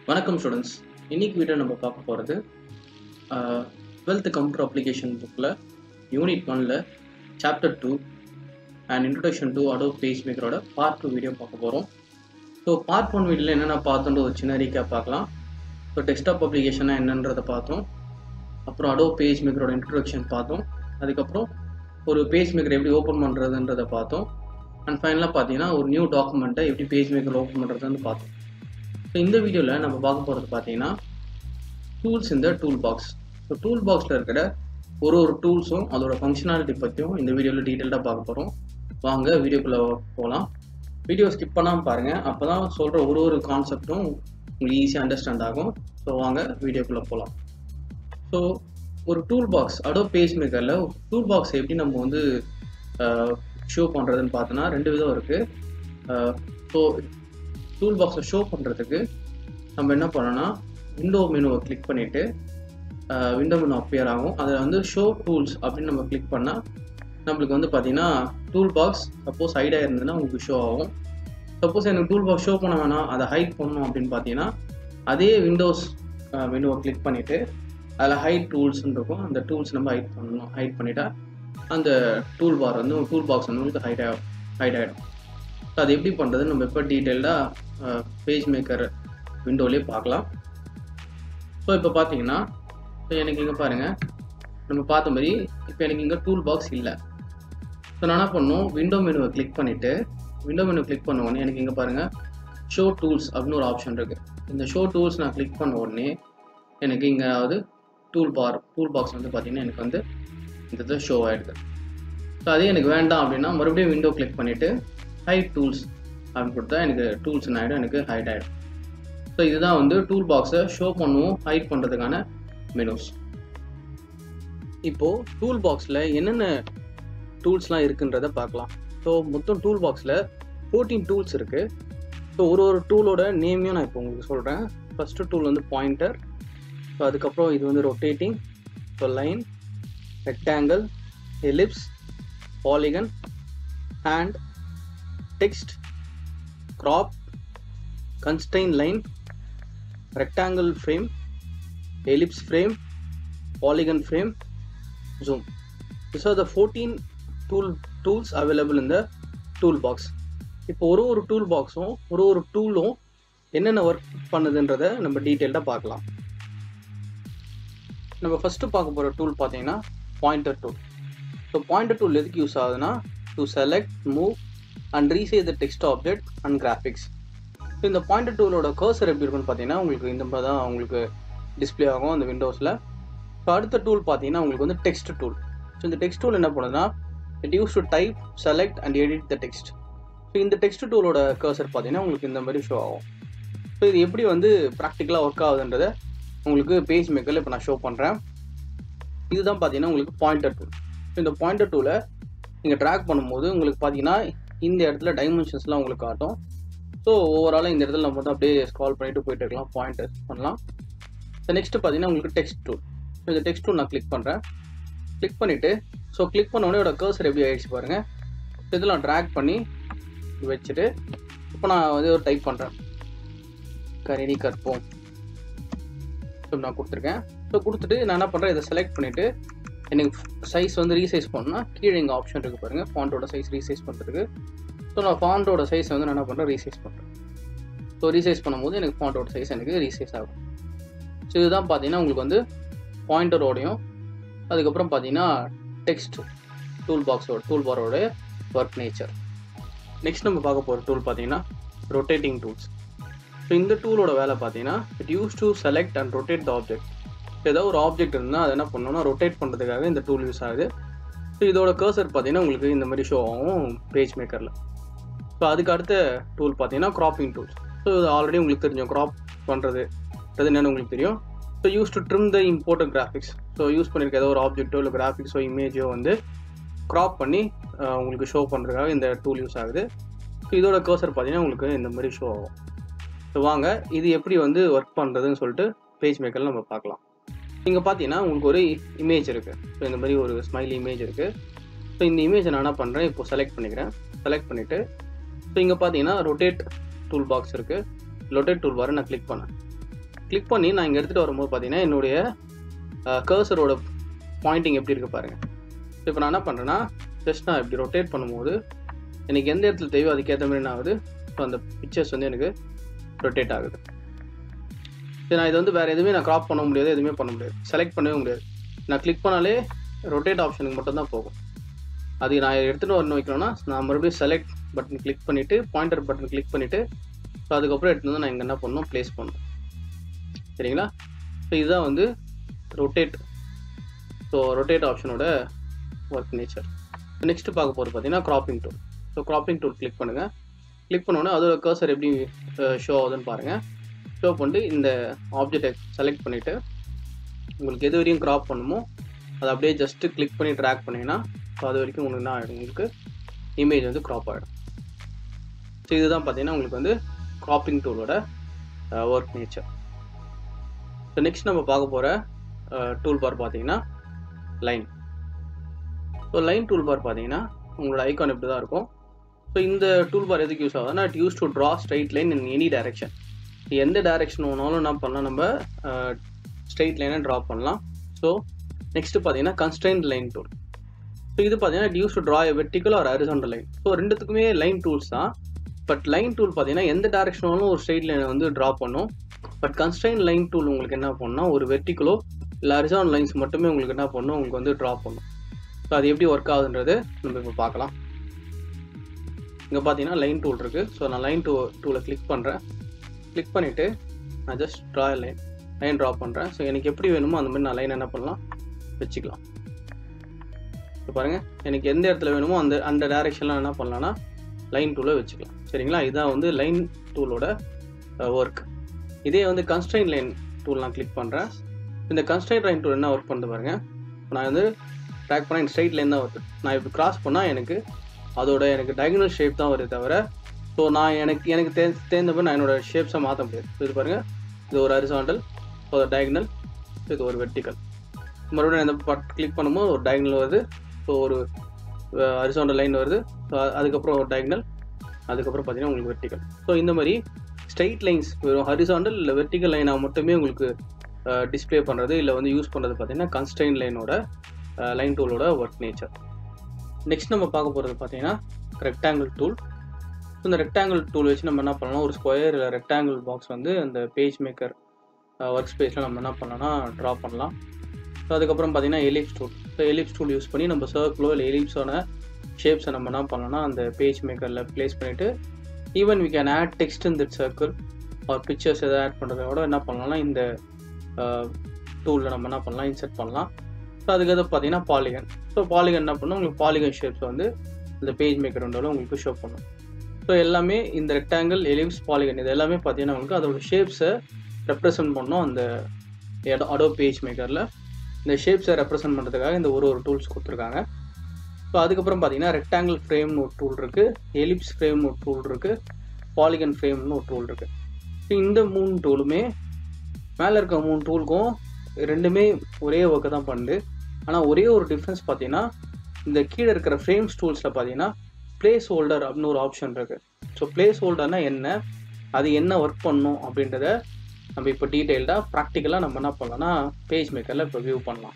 வணக்கம் ஸ்டூடெண்ட்ஸ் இன்னைக்கு வீடியோ நம்ம பார்க்க போகிறது டுவெல்த் கம்ப்யூட்டர் அப்ளிகேஷன் புக்கில் யூனிட் ஒனில் chapter two and introduction to Adobe page மேக்கரோட பார்ட் டூ வீடியோ பார்க்க போகிறோம் ஸோ பார்ட் ஒன் வீடியோவில் என்னென்ன பார்த்தோன்ற ஒரு சின்ன ரீக்கேப் பார்க்கலாம் ஸோ டெஸ்க்டாப் அப்ளிகேஷனாக என்னன்றதை பார்த்தோம் அப்புறம் அடோ பேஜ் மேக்கரோட இன்ட்ரடக்ஷன் பார்த்தோம் அதுக்கப்புறம் ஒரு பேஜ் மேக்கர் எப்படி ஓப்பன் பண்ணுறதுன்றதை பார்த்தோம் அண்ட் ஃபைனலாக பார்த்தீங்கன்னா ஒரு நியூ டாக்குமெண்ட்டை எப்படி பேஜ் மேக்கர் ஓப்பன் பண்ணுறதுன்னு பார்த்தோம் ஸோ இந்த வீடியோவில் நம்ம பார்க்க போகிறது பார்த்தீங்கன்னா டூல்ஸ் இந்த டூல் பாக்ஸ் ஸோ டூல் பாக்ஸில் இருக்கிற ஒரு ஒரு டூல்ஸும் அதோட ஃபங்க்ஷனாலிட்டி பற்றியும் இந்த வீடியோவில் டீட்டெயில்டாக பார்க்க போகிறோம் வாங்க வீடியோக்குள்ளே போகலாம் வீடியோ ஸ்கிப் பண்ணாமல் பாருங்கள் அப்போ தான் சொல்கிற ஒரு ஒரு கான்செப்டும் உங்களுக்கு ஈஸியாக அண்டர்ஸ்டாண்ட் ஆகும் ஸோ வாங்க வீடியோக்குள்ளே போகலாம் ஸோ ஒரு டூல் பாக்ஸ் அடோ பேஜ் மேக்கரில் டூல் பாக்ஸ் எப்படி நம்ம வந்து ஷோ பண்ணுறதுன்னு பார்த்தோன்னா ரெண்டு விதம் இருக்குது ஸோ டூல் பாக்ஸை ஷோ பண்ணுறதுக்கு நம்ம என்ன பண்ணோன்னா விண்டோ மெனுவை கிளிக் பண்ணிவிட்டு விண்டோ மெனு அப்பியர் ஆகும் அதில் வந்து ஷோ டூல்ஸ் அப்படின்னு நம்ம கிளிக் பண்ணால் நம்மளுக்கு வந்து பார்த்தீங்கன்னா டூல் பாக்ஸ் சப்போஸ் ஹைடாக இருந்ததுன்னா உங்களுக்கு ஷோ ஆகும் சப்போஸ் எனக்கு டூல் பாக்ஸ் ஷோ பண்ண வேணாம் அதை ஹைட் பண்ணணும் அப்படின்னு பார்த்தீங்கன்னா அதே விண்டோஸ் மெனுவை கிளிக் பண்ணிவிட்டு அதில் ஹைட் டூல்ஸ்னு இருக்கும் அந்த டூல்ஸ் நம்ம ஹைட் பண்ணணும் ஹைட் பண்ணிட்டா அந்த டூல் பார் வந்து டூல் பாக்ஸ் வந்து உங்களுக்கு ஹைட் ஆகும் ஹைட் ஆகிடும் ஸோ அது எப்படி பண்ணுறது நம்ம இப்போ டீட்டெயில்டாக பேஜ் மேக்கர் விண்டோலேயே பார்க்கலாம் ஸோ இப்போ பார்த்தீங்கன்னா ஸோ எனக்கு இங்கே பாருங்கள் நம்ம பார்த்த மாதிரி இப்போ எனக்கு இங்கே டூல் பாக்ஸ் இல்லை ஸோ நான் என்ன பண்ணணும் விண்டோ மெனுவை கிளிக் பண்ணிவிட்டு விண்டோ மெனு கிளிக் பண்ண உடனே எனக்கு இங்கே பாருங்கள் ஷோ டூல்ஸ் அப்படின்னு ஒரு ஆப்ஷன் இருக்குது இந்த ஷோ டூல்ஸ் நான் கிளிக் பண்ண உடனே எனக்கு இங்கே அதாவது டூல் பார் டூல் பாக்ஸ் வந்து பார்த்திங்கன்னா எனக்கு வந்து இந்த இது ஷோ ஆகிடுது ஸோ அதே எனக்கு வேண்டாம் அப்படின்னா மறுபடியும் விண்டோ கிளிக் பண்ணிவிட்டு ஹைட் டூல்ஸ் அப்படின்னு கொடுத்தா எனக்கு டூல்ஸ் ஆகிடும் எனக்கு ஹைட் ஆகிடும் ஸோ இதுதான் வந்து டூல் பாக்ஸை ஷோ பண்ணுவோம் ஹைட் பண்ணுறதுக்கான மெனுஸ் இப்போது டூல் பாக்ஸில் என்னென்ன டூல்ஸ்லாம் இருக்குன்றதை பார்க்கலாம் ஸோ மொத்தம் டூல் பாக்ஸில் ஃபோர்டீன் டூல்ஸ் இருக்குது ஸோ ஒரு ஒரு டூலோட நேமையும் நான் இப்போ உங்களுக்கு சொல்கிறேன் ஃபஸ்ட்டு டூல் வந்து பாயிண்டர் ஸோ அதுக்கப்புறம் இது வந்து rotating so line rectangle ellipse polygon hand text crop constraint line rectangle frame ellipse frame polygon frame zoom these are the 14 tool tools available in the toolbox இப்போ ஒரு ஒரு tool பாக்ஸும் ஒரு ஒரு டூலும் என்னென்ன ஒர்க் பண்ணுதுன்றதை நம்ம டீட்டெயில்டாக பார்க்கலாம் நம்ம ஃபஸ்ட்டு பார்க்க போகிற டூல் பார்த்தீங்கன்னா pointer tool so pointer tool எதுக்கு யூஸ் ஆகுதுன்னா to select move and resize the text object and graphics so இந்த பாயிண்டர் டூலோட கர்சர் எப்படி இருக்குன்னு பார்த்தீங்கன்னா உங்களுக்கு இந்த மாதிரி தான் உங்களுக்கு டிஸ்பிளே ஆகும் அந்த விண்டோஸில் ஸோ அடுத்த டூல் பார்த்தீங்கன்னா உங்களுக்கு வந்து டெக்ஸ்ட் டூல் ஸோ இந்த டெக்ஸ்ட் டூல் என்ன பண்ணுதுன்னா it use to type select and edit the text so இந்த டெக்ஸ்ட் டூலோட கர்சர் பார்த்தீங்கன்னா உங்களுக்கு இந்த மாதிரி ஷோ ஆகும் ஸோ இது எப்படி வந்து ப்ராக்டிக்கலாக ஒர்க் ஆகுதுன்றதை உங்களுக்கு பேஜ் மேக்கரில் இப்போ நான் ஷோ பண்ணுறேன் இதுதான் பார்த்தீங்கன்னா உங்களுக்கு பாயிண்டர் டூல் ஸோ இந்த பாயிண்டர் டூலை நீங்கள் ட்ராக் பண்ணும்போது உங்களுக்கு பார்த்தீங்கன்னா இந்த இடத்துல டைமென்ஷன்ஸ்லாம் உங்களுக்கு காட்டும் ஸோ ஓவராலாக இந்த இடத்துல நம்ம வந்து அப்படியே ஸ்கால் பண்ணிட்டு போயிட்டு இருக்கலாம் பாயிண்ட் பண்ணலாம் ஸோ நெக்ஸ்ட்டு பார்த்தீங்கன்னா உங்களுக்கு டெக்ஸ்ட் டூல் ஸோ இந்த டெக்ஸ்ட் டூல் நான் கிளிக் பண்ணுறேன் கிளிக் பண்ணிவிட்டு ஸோ கிளிக் பண்ண உடனே கர்சர் எப்படி ஆகிடுச்சு பாருங்கள் இதெல்லாம் ட்ராக் பண்ணி வச்சுட்டு இப்போ நான் வந்து ஒரு டைப் பண்ணுறேன் கணினி கற்போம் ஸோ நான் கொடுத்துருக்கேன் ஸோ கொடுத்துட்டு நான் என்ன பண்ணுறேன் இதை செலக்ட் பண்ணிவிட்டு எனக்கு சைஸ் வந்து ரீசைஸ் பண்ணால் கீழே இங்கே ஆப்ஷன் இருக்குது பாருங்கள் ஃபாண்ட்டோட சைஸ் ரீசைஸ் பண்ணுறதுக்கு ஸோ நான் ஃபாண்ட்டோட சைஸ் வந்து நான் என்ன பண்ணுறேன் ரீசைஸ் பண்ணுறேன் ஸோ ரீசைஸ் பண்ணும்போது எனக்கு ஃபாண்ட்டோட சைஸ் எனக்கு ரீசைஸ் ஆகும் ஸோ இதுதான் பார்த்தீங்கன்னா உங்களுக்கு வந்து பாயிண்டரோடையும் அதுக்கப்புறம் பார்த்தீங்கன்னா டெக்ஸ்ட் டூல் பாக்ஸோட டூல் பாரோட ஒர்க் நேச்சர் நெக்ஸ்ட் நம்ம பார்க்க போகிற டூல் பார்த்தீங்கன்னா ரொட்டேட்டிங் டூல்ஸ் ஸோ இந்த டூலோட வேலை பார்த்தீங்கன்னா it use to select and rotate the object ஏதாவது ஒரு ஆப்ஜெக்ட் இருந்தால் அதை என்ன பண்ணணும்னா ரொட்டேட் பண்ணுறதுக்காக இந்த டூல் யூஸ் ஆகுது ஸோ இதோட கர்சர் பார்த்தீங்கன்னா உங்களுக்கு இந்த மாதிரி ஷோ ஆகும் பேஜ் மேக்கரில் ஸோ அதுக்கு அடுத்த டூல் பார்த்தீங்கன்னா க்ராப்பிங் டூல்ஸ் ஸோ இது ஆல்ரெடி உங்களுக்கு தெரியும் க்ராப் பண்ணுறது அது என்னென்னு உங்களுக்கு தெரியும் so use to trim the imported graphics so use பண்ணியிருக்க ஏதோ ஒரு ஆப்ஜெக்ட்டோ இல்லை கிராஃபிக்ஸோ இமேஜோ வந்து க்ராப் பண்ணி உங்களுக்கு ஷோ பண்ணுறதுக்காக இந்த டூல் யூஸ் ஆகுது ஸோ இதோட கர்சர் பார்த்தீங்கன்னா உங்களுக்கு இந்த மாதிரி ஷோ ஆகும் ஸோ வாங்க இது எப்படி வந்து ஒர்க் பண்ணுறதுன்னு சொல்லிட்டு பேஜ் மேக்கரில் நம்ம பார்க்கலாம் இங்கே பார்த்தீங்கன்னா உங்களுக்கு ஒரு இமேஜ் இருக்குது ஸோ இந்த மாதிரி ஒரு ஸ்மைல் இமேஜ் இருக்குது ஸோ இந்த இமேஜை நான் என்ன பண்ணுறேன் இப்போ செலக்ட் பண்ணிக்கிறேன் செலக்ட் பண்ணிவிட்டு ஸோ இங்கே பார்த்தீங்கன்னா ரொட்டேட் டூல் பாக்ஸ் இருக்குது ரொட்டேட் டூல் பாரை நான் கிளிக் பண்ணேன் கிளிக் பண்ணி நான் இங்கே எடுத்துகிட்டு வரும்போது பார்த்தீங்கன்னா என்னுடைய கர்சரோட பாயிண்டிங் எப்படி இருக்கு பாருங்கள் இப்போ நான் என்ன பண்ணுறேன்னா ஜஸ்ட் நான் இப்படி ரொட்டேட் பண்ணும்போது எனக்கு எந்த இடத்துல தேவையோ அதுக்கேற்ற மாதிரி என்ன ஆகுது ஸோ அந்த பிக்சர்ஸ் வந்து எனக்கு ரொட்டேட் ஆகுது சரி நான் இது வந்து வேறு எதுவுமே நான் க்ராப் பண்ண முடியாது எதுவுமே பண்ண முடியாது செலக்ட் பண்ணவே முடியாது நான் கிளிக் பண்ணாலே ரொட்டேட் ஆப்ஷனுக்கு மட்டும் தான் போகும் அது நான் எடுத்துகிட்டு வரணும் வைக்கணும்னா நான் மறுபடியும் செலக்ட் பட்டன் கிளிக் பண்ணிவிட்டு பாயிண்டர் பட்டன் கிளிக் பண்ணிவிட்டு ஸோ அதுக்கப்புறம் எடுத்து வந்து நான் இங்கே என்ன பண்ணணும் ப்ளேஸ் பண்ணணும் சரிங்களா ஸோ இதுதான் வந்து ரொட்டேட் ஸோ ரொட்டேட் ஆப்ஷனோட ஒர்க் நேச்சர் நெக்ஸ்ட் பார்க்க போகிறது பார்த்தீங்கன்னா cropping tool so cropping tool click பண்ணுங்கள் கிளிக் பண்ணோன்னே அதோட கர்சர் எப்படி ஷோ ஆகுதுன்னு பாருங்கள் ஷோ பண்ணிட்டு இந்த ஆப்ஜெக்டை செலக்ட் பண்ணிவிட்டு உங்களுக்கு எது வரையும் க்ராப் பண்ணுமோ அதை அப்படியே ஜஸ்ட்டு கிளிக் பண்ணி ட்ராக் பண்ணிங்கன்னா ஸோ அது வரைக்கும் உங்களுக்கு என்ன ஆகிடும் உங்களுக்கு இமேஜ் வந்து க்ராப் ஆகிடும் ஸோ இதுதான் பார்த்தீங்கன்னா உங்களுக்கு வந்து க்ராப்பிங் டூலோட ஒர்க் நேச்சர் ஸோ நெக்ஸ்ட் நம்ம பார்க்க போகிற டூல் பார் பார்த்தீங்கன்னா line so line tool bar பார்த்தீங்கன்னா உங்களோட ஐக்கான் இப்படி தான் இருக்கும் ஸோ இந்த டூல் பார் எதுக்கு யூஸ் ஆகுதுன்னா it use to draw straight line in any direction எந்த டைரக்ஷன் வேணாலும் என்ன பண்ணலாம் நம்ம ஸ்ட்ரைட் லைனை ட்ரா பண்ணலாம் ஸோ நெக்ஸ்ட் பார்த்தீங்கன்னா கன்ஸ்டைன்ட் லைன் டூல் ஸோ இது பார்த்தீங்கன்னா it use to draw vertical or horizontal line so ரெண்டுத்துக்குமே லைன் டூல்ஸ் தான் பட் லைன் டூல் பார்த்தீங்கன்னா எந்த டேரக்ஷனாலும் ஒரு ஸ்ட்ரைட் லைனை வந்து ட்ரா பண்ணும் பட் கன்ஸ்டைன் லைன் டூல் உங்களுக்கு என்ன பண்ணுன்னா ஒரு வெர்டிக்கலோ இல்லை ஹரிசான் லைன்ஸ் மட்டுமே உங்களுக்கு என்ன பண்ணும் உங்களுக்கு வந்து ட்ரா பண்ணும் ஸோ அது எப்படி ஒர்க் ஆகுதுன்றது நம்ம இப்போ பார்க்கலாம் இங்கே பார்த்தீங்கன்னா லைன் டூல் இருக்குது ஸோ நான் லைன் டூ டூவில் கிளிக் பண்ணுறேன் கிளிக் பண்ணிவிட்டு நான் just draw line line draw பண்ணுறேன் ஸோ எனக்கு எப்படி வேணுமோ அந்த மாதிரி நான் லைன் என்ன பண்ணலாம் வச்சுக்கலாம் இப்போ பாருங்கள் எனக்கு எந்த இடத்துல வேணுமோ அந்த அந்த டேரெக்ஷனில் என்ன பண்ணலான்னா லைன் டூலை வச்சுக்கலாம் சரிங்களா இதுதான் வந்து லைன் டூலோட ஒர்க் இதே வந்து கன்ஸ்ட்ரைன் லைன் டூல் நான் கிளிக் பண்ணுறேன் இந்த கன்ஸ்ட்ரைன் லைன் டூல் என்ன ஒர்க் பண்ணுது பாருங்க நான் வந்து ட்ராக் பண்ண ஸ்ட்ரைட் லைன் தான் வருது நான் இப்போ கிராஸ் பண்ணால் எனக்கு அதோட எனக்கு டயகனல் ஷேப் தான் வருது தவிர ஸோ நான் எனக்கு எனக்கு தே தேர்ந்த மாதிரி நான் என்னோட ஷேப்ஸை மாற்ற முடியாது இது பாருங்கள் இது ஒரு ஹரிசாண்டல் ஒரு டயகனல் இது ஒரு வெர்டிக்கல் மறுபடியும் இந்த பட் கிளிக் பண்ணும்போது ஒரு டயகனல் வருது ஸோ ஒரு ஹரிசாண்டல் லைன் வருது ஸோ அதுக்கப்புறம் ஒரு டயகனல் அதுக்கப்புறம் பார்த்தீங்கன்னா உங்களுக்கு வெர்டிக்கல் ஸோ இந்த மாதிரி ஸ்ட்ரைட் லைன்ஸ் வெறும் ஹரிசாண்டல் இல்லை வெர்டிக்கல் லைனாக மட்டுமே உங்களுக்கு டிஸ்பிளே பண்ணுறது இல்லை வந்து யூஸ் பண்ணுறது பார்த்தீங்கன்னா கன்ஸ்டைன் லைனோட லைன் டூலோட ஒர்க் நேச்சர் நெக்ஸ்ட் நம்ம பார்க்க போகிறது பார்த்தீங்கன்னா ரெக்டாங்கிள் டூல் இந்த ரெக்டாங்கிள் டூல் வச்சு நம்ம என்ன பண்ணலாம் ஒரு ஸ்கொயர் இல்லை ரெக்டாங்கிள் பாக்ஸ் வந்து அந்த பேஜ் மேக்கர் ஒர்க் ஸ்பேஸில் நம்ம என்ன பண்ணலாம்னா ட்ரா பண்ணலாம் ஸோ அதுக்கப்புறம் பார்த்தீங்கன்னா ellipse tool so ellipse tool use பண்ணி நம்ம சர்க்கிளோ இல்லை எலிப்ஸோட ஷேப்ஸை நம்ம என்ன பண்ணலாம்னா அந்த பேஜ் மேக்கரில் ப்ளேஸ் பண்ணிவிட்டு even we can add text in that circle or pictures எதாவது ஆட் பண்ணுறத விட என்ன பண்ணலாம்னா இந்த டூலில் நம்ம என்ன பண்ணலாம் இன்செர்ட் பண்ணலாம் ஸோ அதுக்கு பார்த்தீங்கன்னா பாலிகன் ஸோ பாலிகன் என்ன பண்ணும் உங்களுக்கு பாலிகன் ஷேப்ஸ் வந்து இந்த பேஜ் மேக்கர் விண்டோவில் உங்களுக்கு ஷோ பண்ணும் ஸோ எல்லாமே இந்த ரெக்டாங்கிள் எலிப்ஸ் பாலிகன் இது எல்லாமே பார்த்தீங்கன்னா உங்களுக்கு அதோட ஷேப்ஸை ரெப்ரசன்ட் பண்ணோம் அந்த அடோ பேஜ் மேக்கரில் இந்த ஷேப்ஸை ரெப்ரசன்ட் பண்ணுறதுக்காக இந்த ஒரு ஒரு டூல்ஸ் கொடுத்துருக்காங்க ஸோ அதுக்கப்புறம் பார்த்தீங்கன்னா ரெக்டாங்கிள் ஃப்ரேம்னு ஒரு டூல் இருக்குது எலிப்ஸ் ஃப்ரேம்னு ஒரு டூல் இருக்குது பாலிகன் ஃப்ரேம்னு ஒரு டூல் இருக்குது ஸோ இந்த மூணு டூலுமே மேலே இருக்க மூணு டூலுக்கும் ரெண்டுமே ஒரே ஒர்க்கை தான் பண்ணுது ஆனால் ஒரே ஒரு டிஃப்ரென்ஸ் பார்த்தீங்கன்னா இந்த கீழே இருக்கிற ஃப்ரேம்ஸ் டூல்ஸில் பார்த்தீங்கன்னா பிளேஸ் ஹோல்டர் அப்படின்னு ஒரு ஆப்ஷன் இருக்குது ஸோ பிளேஸ் ஹோல்டர்னா என்ன அது என்ன ஒர்க் பண்ணும் அப்படின்றத நம்ம இப்போ டீட்டெயில்டாக ப்ராக்டிக்கலாக நம்ம என்ன பண்ணலாம்னா பேஜ் மேக்கரில் இப்போ வியூ பண்ணலாம்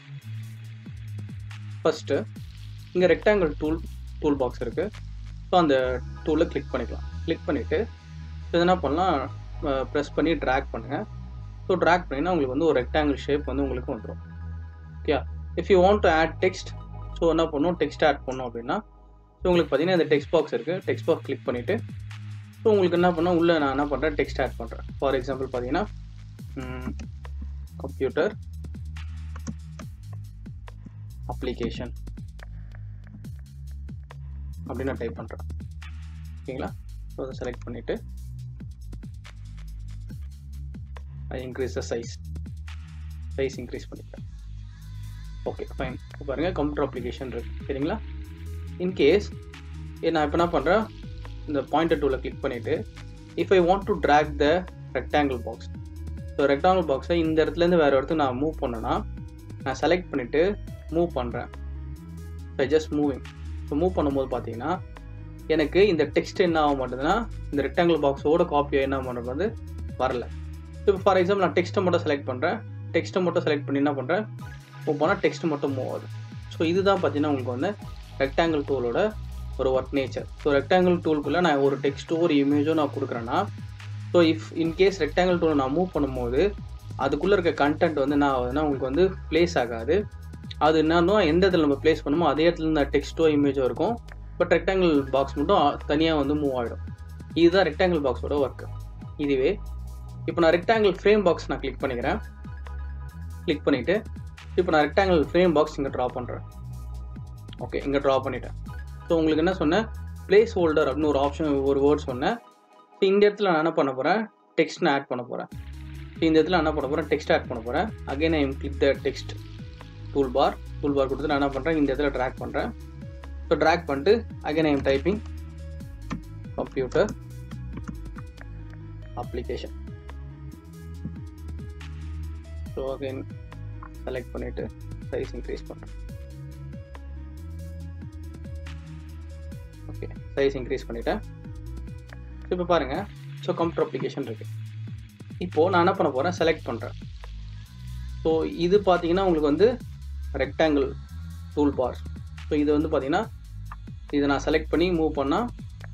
ஃபஸ்ட்டு இங்கே ரெக்டாங்கிள் டூல் டூல் பாக்ஸ் இருக்குது ஸோ அந்த டூலில் கிளிக் பண்ணிக்கலாம் கிளிக் பண்ணிவிட்டு இது என்ன பண்ணலாம் ப்ரெஸ் பண்ணி ட்ராக் பண்ணுங்கள் ஸோ ட்ராக் பண்ணிங்கன்னா உங்களுக்கு வந்து ஒரு ரெக்டாங்கிள் ஷேப் வந்து உங்களுக்கு வந்துடும் okay if you want to add text so என்ன பண்ணணும் டெக்ஸ்ட் ஆட் பண்ணோம் அப்படின்னா ஸோ உங்களுக்கு பார்த்தீங்கன்னா இந்த டெக்ஸ்ட் பாக்ஸ் இருக்குது டெக்ஸ்ட் பாக்ஸ் கிளிக் பண்ணிவிட்டு ஸோ உங்களுக்கு என்ன பண்ணால் உள்ளே நான் என்ன பண்ணுறேன் டெக்ஸ்ட் ஆட் பண்ணுறேன் ஃபார் எக்ஸாம்பிள் பார்த்தீங்கன்னா கம்ப்யூட்டர் அப்ளிகேஷன் அப்படின்னு நான் டைப் பண்ணுறேன் ஓகேங்களா ஸோ அதை செலக்ட் பண்ணிவிட்டு I increase the size size increase பண்ணிக்கிறேன் ஓகே ஃபைன் இப்போ பாருங்கள் கம்ப்யூட்டர் அப்ளிகேஷன் இருக்குது சரிங்களா இன்கேஸ் நான் இப்போ என்ன பண்ணுறேன் இந்த பாயிண்டர் டூவில் கிளிக் பண்ணிவிட்டு if I want to drag the rectangle box so rectangle பாக்ஸை இந்த இடத்துலேருந்து வேறு இடத்துக்கு நான் மூவ் பண்ணேன்னா நான் செலக்ட் பண்ணிவிட்டு மூவ் பண்ணுறேன் I just moving so move பண்ணும்போது பார்த்தீங்கன்னா எனக்கு இந்த டெக்ஸ்ட் என்ன ஆக மாட்டேதுன்னா இந்த ரெக்டாங்கிள் பாக்ஸோட காப்பியாக என்ன பண்ணுறது வந்து வரல இப்போ ஃபார் எக்ஸாம்பிள் நான் டெக்ஸ்ட்டை மட்டும் செலக்ட் பண்ணுறேன் டெக்ஸ்ட்டை மட்டும் செலக்ட் பண்ணி என்ன பண்ணுறேன் மூவ் போனால் டெக்ஸ்ட் மட்டும் மூவ் ஆகுது ஸோ இதுதான் பார்த்தீங்கன்னா உங்களுக்கு வந்து ரெக்டாங்கிள் டூலோட ஒரு ஒர்க் நேச்சர் ஸோ ரெக்டாங்கிள் டூலுக்குள்ளே நான் ஒரு டெக்ஸ்ட்டோ ஒரு இமேஜோ நான் கொடுக்குறேன்னா ஸோ இஃப் இன்கேஸ் ரெக்டாங்கிள் டூலை நான் மூவ் பண்ணும்போது அதுக்குள்ளே இருக்க கண்டென்ட் வந்து என்ன ஆகுதுன்னா உங்களுக்கு வந்து ப்ளேஸ் ஆகாது அது என்னன்னா எந்த இடத்துல நம்ம ப்ளேஸ் பண்ணுமோ அதே இடத்துல இந்த டெக்ஸ்ட்டோ இமேஜோ இருக்கும் பட் ரெக்டாங்கிள் பாக்ஸ் மட்டும் தனியாக வந்து மூவ் ஆகிடும் இதுதான் ரெக்டாங்கிள் பாக்ஸோட ஒர்க்கு இதுவே இப்போ நான் ரெக்டாங்கிள் ஃப்ரேம் பாக்ஸ் நான் கிளிக் பண்ணிக்கிறேன் கிளிக் பண்ணிவிட்டு இப்போ நான் ரெக்டாங்கிள் ஃப்ரேம் பாக்ஸ் இங்கே ட்ரா பண்ணுறேன் ஓகே இங்கே ட்ரா பண்ணிட்டேன் ஸோ உங்களுக்கு என்ன சொன்னேன் பிளேஸ் ஹோல்டர் அப்படின்னு ஒரு ஆப்ஷன் ஒரு வேர்ட் சொன்னேன் ஸோ இந்த இடத்துல நான் என்ன பண்ண போகிறேன் டெக்ஸ்ட் நான் ஆட் பண்ண போகிறேன் ஸோ இந்த இடத்துல என்ன பண்ண போகிறேன் டெக்ஸ்ட் ஆட் பண்ண போகிறேன் again I click the text tool bar tool bar கொடுத்து நான் என்ன பண்ணுறேன் இந்த இடத்துல ட்ராக் பண்ணுறேன் ஸோ ட்ராக் பண்ணிட்டு again I am typing computer application so again select பண்ணிவிட்டு சைஸ் இன்க்ரீஸ் பண்ணுறேன் ஓகே சைஸ் இன்க்ரீஸ் பண்ணிட்டேன் இப்போ பாருங்கள் ஸோ கம்ப்யூட்டர் அப்ளிகேஷன் இருக்குது இப்போது நான் என்ன பண்ண போகிறேன் செலக்ட் பண்ணுறேன் ஸோ இது பார்த்தீங்கன்னா உங்களுக்கு வந்து ரெக்டாங்கிள் டூல் பார் ஸோ இது வந்து பார்த்தீங்கன்னா இதை நான் செலக்ட் பண்ணி மூவ் பண்ணால்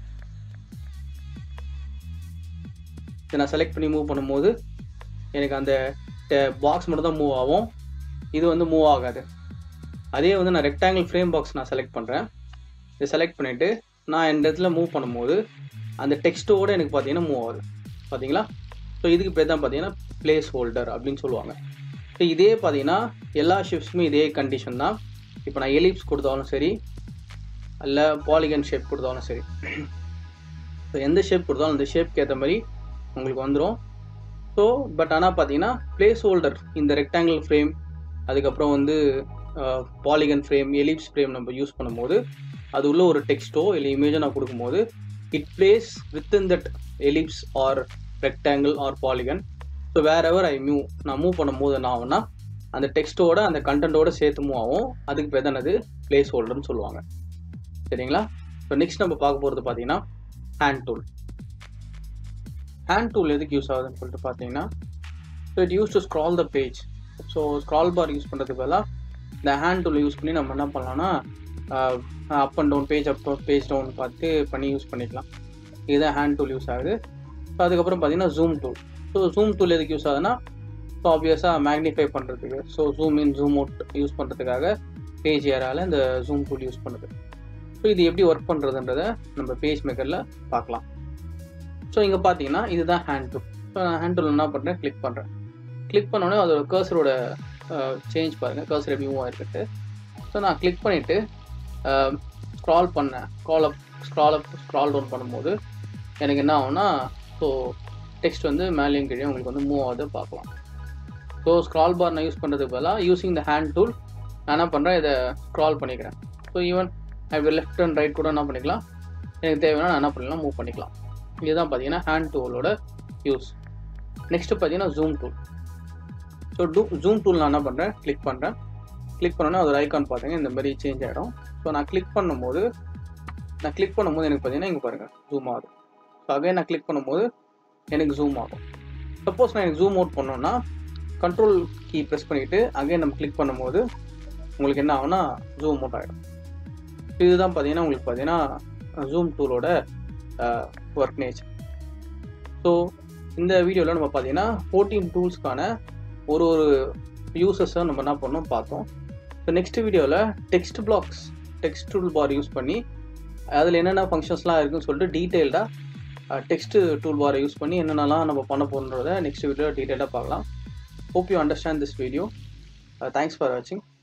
இதை நான் செலக்ட் பண்ணி மூவ் பண்ணும்போது எனக்கு அந்த பாக்ஸ் மட்டும் தான் மூவ் ஆகும் இது வந்து மூவ் ஆகாது அதே வந்து நான் ரெக்டாங்கிள் ஃப்ரேம் பாக்ஸ் நான் செலக்ட் பண்ணுறேன் இதை செலக்ட் பண்ணிவிட்டு நான் இந்த இடத்துல மூவ் பண்ணும்போது அந்த டெக்ஸ்ட்டோடு எனக்கு பார்த்தீங்கன்னா மூவ் ஆகுது பார்த்தீங்களா ஸோ இதுக்கு பேர் தான் பார்த்தீங்கன்னா பிளேஸ் ஹோல்டர் அப்படின்னு சொல்லுவாங்க ஸோ இதே பார்த்தீங்கன்னா எல்லா ஷிப்ஸுமே இதே கண்டிஷன் தான் இப்போ நான் எலிப்ஸ் கொடுத்தாலும் சரி இல்லை பாலிகன் ஷேப் கொடுத்தாலும் சரி ஸோ எந்த ஷேப் கொடுத்தாலும் அந்த ஷேப்க்கு ஏற்ற மாதிரி உங்களுக்கு வந்துடும் ஸோ பட் ஆனால் பார்த்தீங்கன்னா பிளேஸ் ஹோல்டர் இந்த ரெக்டாங்கிள் ஃப்ரேம் அதுக்கப்புறம் வந்து பாலிகன் ஃப்ரேம் எலிப்ஸ் ஃப்ரேம் நம்ம யூஸ் பண்ணும்போது அது உள்ள ஒரு டெக்ஸ்ட்டோ இல்லை இமேஜோ நான் கொடுக்கும்போது it place within that ellipse or rectangle or polygon so wherever I move நான் மூவ் பண்ணும்போது என்ன ஆகும்னா அந்த டெக்ஸ்ட்டோட அந்த கண்டென்ட்டோட சேர்த்து மூவ் ஆகும் அதுக்கு பேர் தான் அது பிளேஸ் ஹோல்டர்னு சொல்லுவாங்க சரிங்களா இப்போ நெக்ஸ்ட் நம்ம பார்க்க போகிறது பார்த்தீங்கன்னா ஹேண்ட் டூல் ஹேண்ட் டூல் எதுக்கு யூஸ் ஆகுதுன்னு சொல்லிட்டு பார்த்தீங்கன்னா so it use to scroll the page so scroll bar use பண்ணுறதுக்கு பதிலாக இந்த ஹேண்ட் டூல் யூஸ் பண்ணி நம்ம என்ன பண்ணலாம்னா up and down page up page down பார்த்து பண்ணி யூஸ் பண்ணிக்கலாம் இதுதான் ஹேண்ட் டூல் யூஸ் ஆகுது ஸோ அதுக்கப்புறம் பார்த்தீங்கன்னா zoom tool so zoom tool எதுக்கு யூஸ் ஆகுதுன்னா ஸோ ஆப்வியஸாக மேக்னிஃபை பண்ணுறதுக்கு so zoom in zoom out use பண்ணுறதுக்காக பேஜ் ஏரால இந்த ஜூம் டூல் யூஸ் பண்ணுது ஸோ இது எப்படி ஒர்க் பண்ணுறதுன்றத நம்ம பேஜ் மேக்கரில் பார்க்கலாம் ஸோ இங்கே பார்த்தீங்கன்னா இதுதான் ஹேண்ட் டூல் ஸோ நான் ஹேண்ட் டூல் என்ன பண்ணுறேன் கிளிக் பண்ணுறேன் கிளிக் பண்ணோடனே அதோட கர்சரோட சேஞ்ச் பாருங்கள் கர்சர் எப்படி மூவ் ஆகிருக்குட்டு ஸோ நான் கிளிக் பண்ணிவிட்டு ஸ்க்ரால் பண்ணேன் scroll up scroll up scroll down பண்ணும்போது எனக்கு என்ன ஆகும்னா ஸோ டெக்ஸ்ட் வந்து மேலேயும் கீழே உங்களுக்கு வந்து மூவ் ஆகுது பார்க்கலாம் ஸோ ஸ்க்ரால் பார் நான் யூஸ் பண்ணுறதுக்கு பதிலாக யூஸிங் த ஹேண்ட் டூல் நான் என்ன பண்ணுறேன் இதை ஸ்க்ரால் பண்ணிக்கிறேன் ஸோ ஈவன் அப்படி லெஃப்ட் அண்ட் ரைட் கூட என்ன பண்ணிக்கலாம் எனக்கு தேவைன்னா நான் என்ன பண்ணிக்கலாம் மூவ் பண்ணிக்கலாம் இதுதான் பார்த்தீங்கன்னா ஹேண்ட் டூலோட யூஸ் நெக்ஸ்ட்டு பார்த்தீங்கன்னா zoom tool so to zoom tool நான் என்ன பண்ணுறேன் கிளிக் பண்ணுறேன் கிளிக் பண்ணோன்னே அதோட ஐக்கான் பார்த்தீங்க இந்த மாதிரி சேஞ்ச் ஆகிடும் ஸோ நான் கிளிக் பண்ணும்போது நான் கிளிக் பண்ணும்போது எனக்கு பார்த்தீங்கன்னா இங்கே பாருங்கள் ஜூம் ஆகுது ஸோ அகைன் நான் கிளிக் பண்ணும்போது எனக்கு ஜூம் ஆகும் சப்போஸ் நான் எனக்கு ஜூம் அவுட் பண்ணோன்னா கண்ட்ரோல் கீ ப்ரெஸ் பண்ணிவிட்டு அகைன் நம்ம கிளிக் பண்ணும்போது உங்களுக்கு என்ன ஆகும்னா ஜூம் அவுட் ஆகிடும் இதுதான் பார்த்தீங்கன்னா உங்களுக்கு பார்த்தீங்கன்னா ஜூம் டூலோட ஒர்க் நேச்சர் ஸோ இந்த வீடியோவில் நம்ம பார்த்தீங்கன்னா ஃபோர்டீன் டூல்ஸ்க்கான ஒரு ஒரு யூசஸை நம்ம என்ன பண்ணோம் பார்த்தோம் ஸோ நெக்ஸ்ட் வீடியோவில் text blocks text tool bar use பண்ணி அதில் என்னென்ன ஃபங்க்ஷன்ஸ்லாம் இருக்குன்னு சொல்லிட்டு டீட்டெயில்டாக டெக்ஸ்ட் டூல் பாரை யூஸ் பண்ணி என்னென்னலாம் நம்ம பண்ண போகிறத நெக்ஸ்ட் வீடியோ டீட்டெயிலாக பார்க்கலாம் hope you understand this video thanks for வாட்சிங்